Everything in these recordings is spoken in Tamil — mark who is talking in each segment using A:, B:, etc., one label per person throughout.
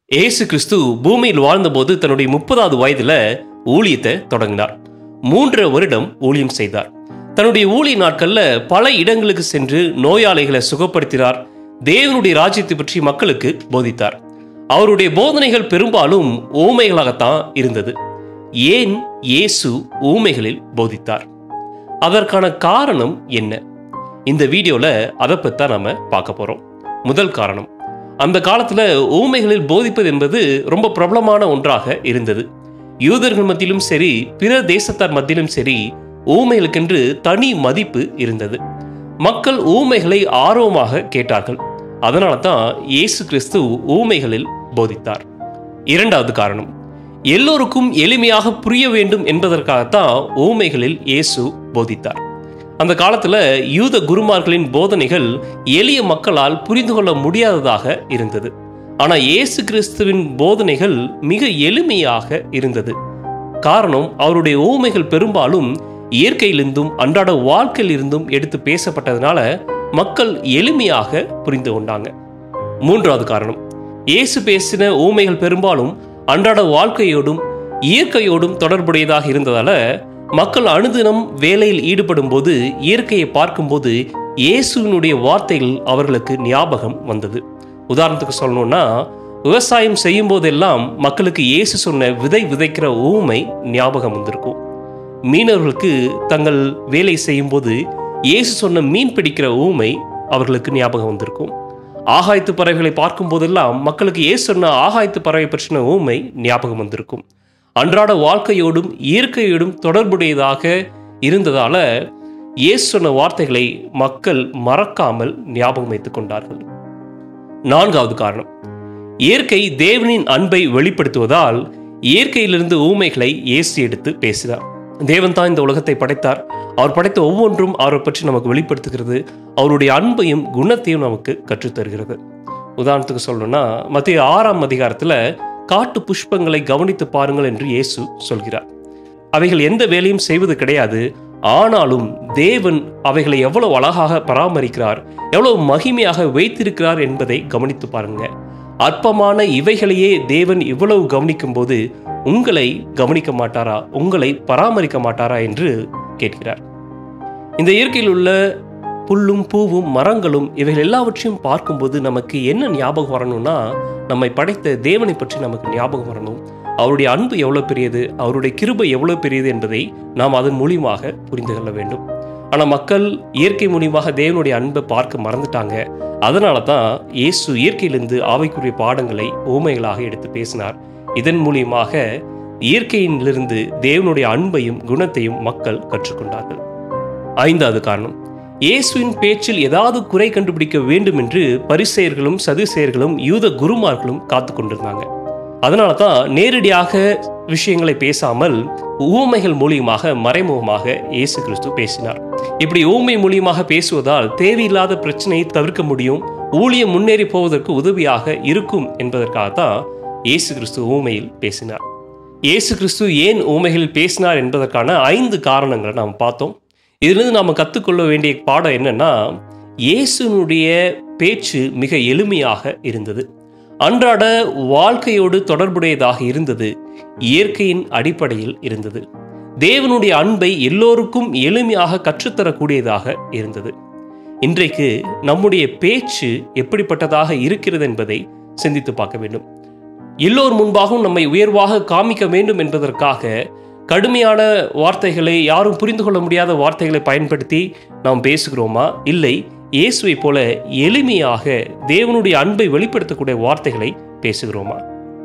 A: இயேசு கிறிஸ்து பூமியில் வாழ்ந்தபோது தன்னுடைய முப்பதாவது வயதுல ஊழியத்தை தொடங்கினார் மூன்றரை வருடம் ஊழியம் செய்தார் தன்னுடைய ஊழிய நாட்கள்ல பல இடங்களுக்கு சென்று நோயாளிகளை சுகப்படுத்தினார் தேவனுடைய ராஜ்யத்தை பற்றி மக்களுக்கு போதித்தார் அவருடைய போதனைகள் பெரும்பாலும் ஊமைகளாகத்தான் இருந்தது ஏன் இயேசு ஊமைகளில் போதித்தார் அதற்கான காரணம் என்ன இந்த வீடியோல அதை பத்தி தான் நாம பார்க்க போறோம் முதல் காரணம் அந்த காலத்துல ஊமைகளில் போதிப்பது என்பது ரொம்ப பிரபலமான ஒன்றாக இருந்தது யூதர்கள் மத்தியிலும் சரி பிற தேசத்தார் மத்தியிலும் சரி ஊமைகளுக்கென்று தனி மதிப்பு இருந்தது மக்கள் ஊமைகளை ஆர்வமாக கேட்டார்கள் அதனால தான் இயேசு கிறிஸ்து ஊமைகளில் போதித்தார் இரண்டாவது காரணம் எல்லோருக்கும் எளிமையாக புரிய வேண்டும் என்பதற்காகத்தான் ஊமைகளில் இயேசு போதித்தார் அந்த காலத்துல யூத குருமார்களின் போதனைகள் எளிய மக்களால் புரிந்து கொள்ள முடியாததாக இருந்தது ஆனா இயேசு கிறிஸ்துவின் போதனைகள் மிக எளிமையாக இருந்தது காரணம் அவருடைய ஊமைகள் பெரும்பாலும் இயற்கையிலிருந்தும் அன்றாட வாழ்க்கையிலிருந்தும் எடுத்து பேசப்பட்டதுனால மக்கள் எளிமையாக புரிந்து கொண்டாங்க மூன்றாவது காரணம் இயேசு பேசின ஊமைகள் பெரும்பாலும் அன்றாட வாழ்க்கையோடும் இயற்கையோடும் தொடர்புடையதாக இருந்ததால மக்கள் அனுதினம் வேலையில் ஈடுபடும் போது இயற்கையை பார்க்கும்போது இயேசுவினுடைய வார்த்தைகள் அவர்களுக்கு ஞாபகம் வந்தது உதாரணத்துக்கு சொல்லணும்னா விவசாயம் செய்யும் போதெல்லாம் மக்களுக்கு இயேசு சொன்ன விதை விதைக்கிற ஊமை ஞாபகம் வந்திருக்கும் மீனவர்களுக்கு தங்கள் வேலை செய்யும் போது இயேசு சொன்ன மீன் பிடிக்கிற ஊமை அவர்களுக்கு ஞாபகம் வந்திருக்கும் ஆகாயத்து பறவைகளை பார்க்கும் போதெல்லாம் மக்களுக்கு இயேசு சொன்ன ஆகாயத்து பறவை பற்றின ஊமை ஞாபகம் வந்திருக்கும் அன்றாட வாழ்க்கையோடும் இயற்கையோடும் தொடர்புடையதாக இருந்ததால இயேசு சொன்ன வார்த்தைகளை மக்கள் மறக்காமல் ஞாபகம் வைத்துக் கொண்டார்கள் நான்காவது காரணம் இயற்கை தேவனின் அன்பை வெளிப்படுத்துவதால் இயற்கையிலிருந்து ஊமைகளை இயேசு எடுத்து பேசினார் தேவன் தான் இந்த உலகத்தை படைத்தார் அவர் படைத்த ஒவ்வொன்றும் அவரை பற்றி நமக்கு வெளிப்படுத்துகிறது அவருடைய அன்பையும் குணத்தையும் நமக்கு கற்றுத்தருகிறது உதாரணத்துக்கு சொல்லணும்னா மத்திய ஆறாம் அதிகாரத்துல காட்டு புஷ்பங்களை கவனித்து பாருங்கள் என்று இயேசு சொல்கிறார் அவைகள் எந்த வேலையும் செய்வது கிடையாது ஆனாலும் தேவன் அவைகளை எவ்வளவு அழகாக பராமரிக்கிறார் எவ்வளவு மகிமையாக வைத்திருக்கிறார் என்பதை கவனித்து பாருங்க அற்பமான இவைகளையே தேவன் இவ்வளவு கவனிக்கும் போது உங்களை கவனிக்க மாட்டாரா உங்களை பராமரிக்க மாட்டாரா என்று கேட்கிறார் இந்த இயற்கையில் உள்ள புல்லும் பூவும் மரங்களும் இவைகள் எல்லாவற்றையும் பார்க்கும்போது நமக்கு என்ன ஞாபகம் வரணும்னா நம்மை படைத்த தேவனை பற்றி நமக்கு ஞாபகம் வரணும் அவருடைய அன்பு எவ்வளவு பெரியது அவருடைய கிருபை எவ்வளவு பெரியது என்பதை நாம் அதன் மூலியமாக புரிந்து கொள்ள வேண்டும் ஆனால் மக்கள் இயற்கை மூலியமாக தேவனுடைய அன்பை பார்க்க மறந்துட்டாங்க அதனால தான் இயேசு இயற்கையிலிருந்து ஆவைக்குரிய பாடங்களை ஊமைகளாக எடுத்து பேசினார் இதன் மூலியமாக இயற்கையிலிருந்து தேவனுடைய அன்பையும் குணத்தையும் மக்கள் கற்றுக்கொண்டார்கள் ஐந்தாவது காரணம் இயேசுவின் பேச்சில் ஏதாவது குறை கண்டுபிடிக்க வேண்டும் என்று பரிசெயர்களும் சதுசெயர்களும் யூத குருமார்களும் காத்து கொண்டிருந்தாங்க அதனால தான் நேரடியாக விஷயங்களை பேசாமல் ஊமைகள் மூலியமாக மறைமுகமாக இயேசு கிறிஸ்து பேசினார் இப்படி ஊமை மூலியமாக பேசுவதால் தேவையில்லாத பிரச்சனையை தவிர்க்க முடியும் ஊழியம் முன்னேறி போவதற்கு உதவியாக இருக்கும் என்பதற்காகத்தான் இயேசு கிறிஸ்து ஊமையில் பேசினார் இயேசு கிறிஸ்து ஏன் ஊமைகளில் பேசினார் என்பதற்கான ஐந்து காரணங்களை நாம் பார்த்தோம் இதிலிருந்து நாம் கற்றுக்கொள்ள வேண்டிய பாடம் என்னன்னா இயேசுனுடைய பேச்சு மிக எளிமையாக இருந்தது அன்றாட வாழ்க்கையோடு தொடர்புடையதாக இருந்தது இயற்கையின் அடிப்படையில் இருந்தது தேவனுடைய அன்பை எல்லோருக்கும் எளிமையாக கற்றுத்தரக்கூடியதாக இருந்தது இன்றைக்கு நம்முடைய பேச்சு எப்படிப்பட்டதாக இருக்கிறது என்பதை சிந்தித்து பார்க்க வேண்டும் எல்லோர் முன்பாகவும் நம்மை உயர்வாக காமிக்க வேண்டும் என்பதற்காக கடுமையான வார்த்தைகளை யாரும் புரிந்து கொள்ள முடியாத வார்த்தைகளை பயன்படுத்தி நாம் பேசுகிறோமா இல்லை இயேசுவை போல எளிமையாக தேவனுடைய அன்பை வெளிப்படுத்தக்கூடிய வார்த்தைகளை பேசுகிறோமா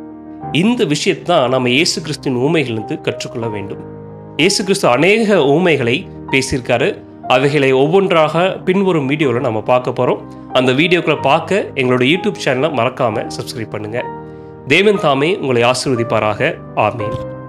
A: இந்த விஷயத்தான் நம்ம இயேசு கிறிஸ்துவின் ஊமைகளிலிருந்து கற்றுக்கொள்ள வேண்டும் இயேசு கிறிஸ்து அநேக ஊமைகளை பேசியிருக்காரு அவைகளை ஒவ்வொன்றாக பின்வரும் வீடியோவில் நம்ம பார்க்க போகிறோம் அந்த வீடியோக்களை பார்க்க எங்களோட யூடியூப் சேனலை மறக்காமல் சப்ஸ்கிரைப் பண்ணுங்கள் தேவன் தாமே உங்களை ஆசீர்வதிப்பாராக ஆமேன்